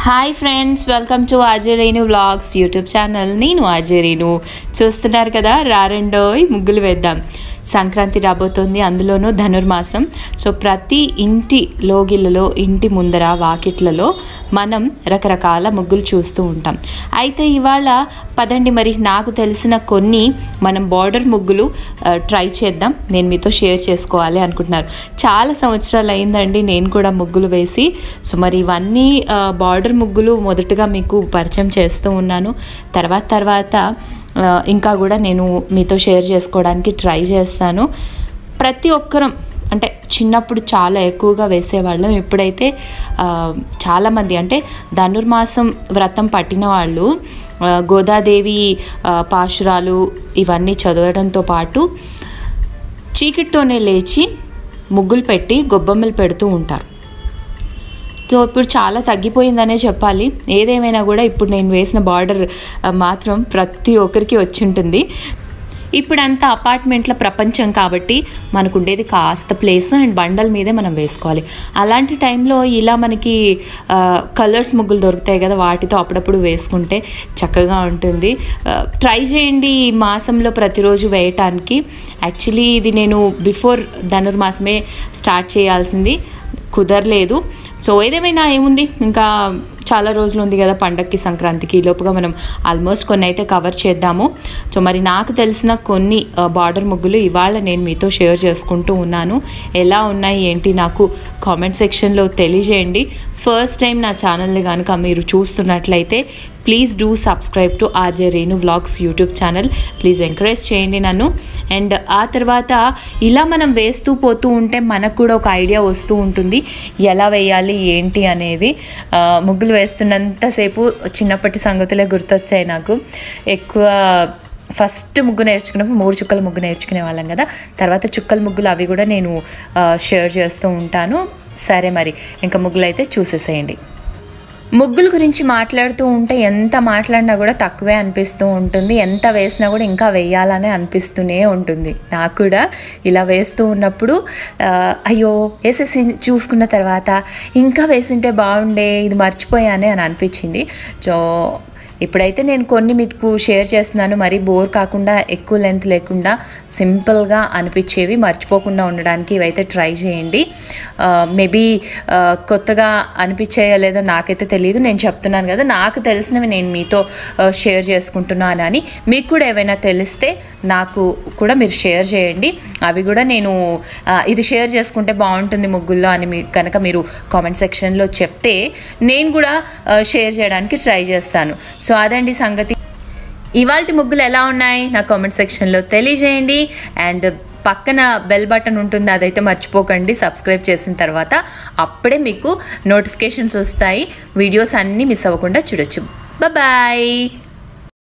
hi friends welcome to RJ Renu vlogs YouTube channel నేను RJ Renu చూస్తున్నారు కదా రారండోయ్ ముగ్గులు వేద్దాం సంక్రాంతి రాబోతోంది అందులోనూ ధనుర్మాసం సో ప్రతి ఇంటి లోగిళ్ళలో ఇంటి ముందర వాకిట్లలో మనం రకరకాల ముగ్గులు చూస్తూ ఉంటాం అయితే ఇవాళ పదండి మరి నాకు తెలిసిన కొన్ని మనం బార్డర్ ముగ్గులు ఆ, ట్రై చేద్దాం నేను మీతో షేర్ చేసుకోవాలి అనుకుంటున్నారు చాలా సంవత్సరాలు అయిందండి నేను కూడా ముగ్గులు వేసి సో మరి ఇవన్నీ ఆ, బార్డర్ ముగ్గులు మొదటగా మీకు పరిచయం చేస్తూ ఉన్నాను తర్వాత తర్వాత ఆ, ఇంకా కూడా నేను మీతో షేర్ చేసుకోవడానికి ట్రై చేస్తాను ప్రతి ఒక్కరం అంటే చిన్నప్పుడు చాలా ఎక్కువగా వేసేవాళ్ళం ఇప్పుడైతే ఆ, చాలామంది అంటే ధనుర్మాసం వ్రతం పట్టిన వాళ్ళు ఆ, గోదాదేవి ఆ, పాశురాలు ఇవన్నీ చదవడంతో పాటు చీకటితోనే లేచి ముగ్గులు పెట్టి గొబ్బెమ్మలు పెడుతూ ఉంటారు సో ఇప్పుడు చాలా తగ్గిపోయిందనే చెప్పాలి ఏదేమైనా కూడా ఇప్పుడు నేను వేసిన బార్డర్ మాత్రం ప్రతి ఒక్కరికి వచ్చి ఉంటుంది ఇప్పుడంతా అపార్ట్మెంట్ల ప్రపంచం కాబట్టి మనకు ఉండేది కాస్త ప్లేస్ అండ్ బండల మీదే మనం వేసుకోవాలి అలాంటి టైంలో ఇలా మనకి కలర్స్ ముగ్గులు దొరుకుతాయి కదా వాటితో అప్పుడప్పుడు వేసుకుంటే చక్కగా ఉంటుంది ట్రై చేయండి ఈ మాసంలో ప్రతిరోజు వేయటానికి యాక్చువల్లీ ఇది నేను బిఫోర్ ధనుర్మాసమే స్టార్ట్ చేయాల్సింది కుదరలేదు సో ఏదేమైనా ఏముంది ఇంకా చాలా రోజులు ఉంది కదా పండక్కి సంక్రాంతికి ఈ లోపుగా మనం ఆల్మోస్ట్ కొన్ని అయితే కవర్ చేద్దాము సో మరి నాకు తెలిసిన కొన్ని బార్డర్ ముగ్గులు ఇవాళ నేను మీతో షేర్ చేసుకుంటూ ఉన్నాను ఎలా ఉన్నాయి ఏంటి నాకు కామెంట్ సెక్షన్లో తెలియజేయండి ఫస్ట్ టైం నా ఛానల్ని కనుక మీరు చూస్తున్నట్లయితే please do subscribe to RJ Renu vlogs YouTube channel please encourage చేయండి నన్ను అండ్ ఆ తర్వాత ఇలా మనం వేస్తూ పోతూ ఉంటే మనకు కూడా ఒక ఐడియా వస్తూ ఉంటుంది ఎలా వేయాలి ఏంటి అనేది ఆ, ముగ్గులు వేస్తున్నంతసేపు చిన్నప్పటి సంగతులే గుర్తొచ్చాయి నాకు ఎక్కువ ఫస్ట్ ముగ్గు నేర్చుకున్నప్పుడు మూడు చుక్కల ముగ్గు నేర్చుకునే వాళ్ళం కదా తర్వాత చుక్కల ముగ్గులు అవి కూడా నేను ఆ, షేర్ చేస్తూ ఉంటాను సరే మరి ఇంకా ముగ్గులు అయితే చూసేసేయండి ముగ్గుల గురించి మాట్లాడుతూ ఉంటే ఎంత మాట్లాడినా కూడా తక్కువే అనిపిస్తూ ఉంటుంది ఎంత వేసినా కూడా ఇంకా వేయాలనే అనిపిస్తూనే ఉంటుంది నాకు కూడా ఇలా వేస్తూ ఉన్నప్పుడు ఆ, అయ్యో వేసేసి చూసుకున్న తర్వాత ఇంకా వేసింటే బాగుండే ఇది మర్చిపోయానే అని అనిపించింది సో ఇప్పుడైతే నేను కొన్ని మీకు షేర్ చేస్తున్నాను మరీ బోర్ కాకుండా ఎక్కువ లెంత్ లేకుండా సింపుల్గా అనిపించేవి మర్చిపోకుండా ఉండడానికి ఇవైతే ట్రై చేయండి మేబీ కొత్తగా అనిపించాయో లేదో నాకైతే తెలియదు నేను చెప్తున్నాను కదా నాకు తెలిసినవి నేను మీతో షేర్ చేసుకుంటున్నాను అని మీకు కూడా ఏవైనా తెలిస్తే నాకు కూడా మీరు షేర్ చేయండి అవి కూడా నేను ఆ, ఇది షేర్ చేసుకుంటే బాగుంటుంది ముగ్గుల్లో అని మీ కనుక మీరు కామెంట్ సెక్షన్లో చెప్తే నేను కూడా ఆ, షేర్ చేయడానికి ట్రై చేస్తాను సో అదండి సంగతి ఇవాళ ముగ్గులు ఎలా ఉన్నాయి నా కామెంట్ సెక్షన్లో తెలియజేయండి అండ్ పక్కన బెల్ బటన్ ఉంటుంది అదైతే మర్చిపోకండి సబ్స్క్రైబ్ చేసిన తర్వాత అప్పుడే మీకు నోటిఫికేషన్స్ వస్తాయి వీడియోస్ అన్నీ మిస్ అవ్వకుండా చూడొచ్చు బాయ్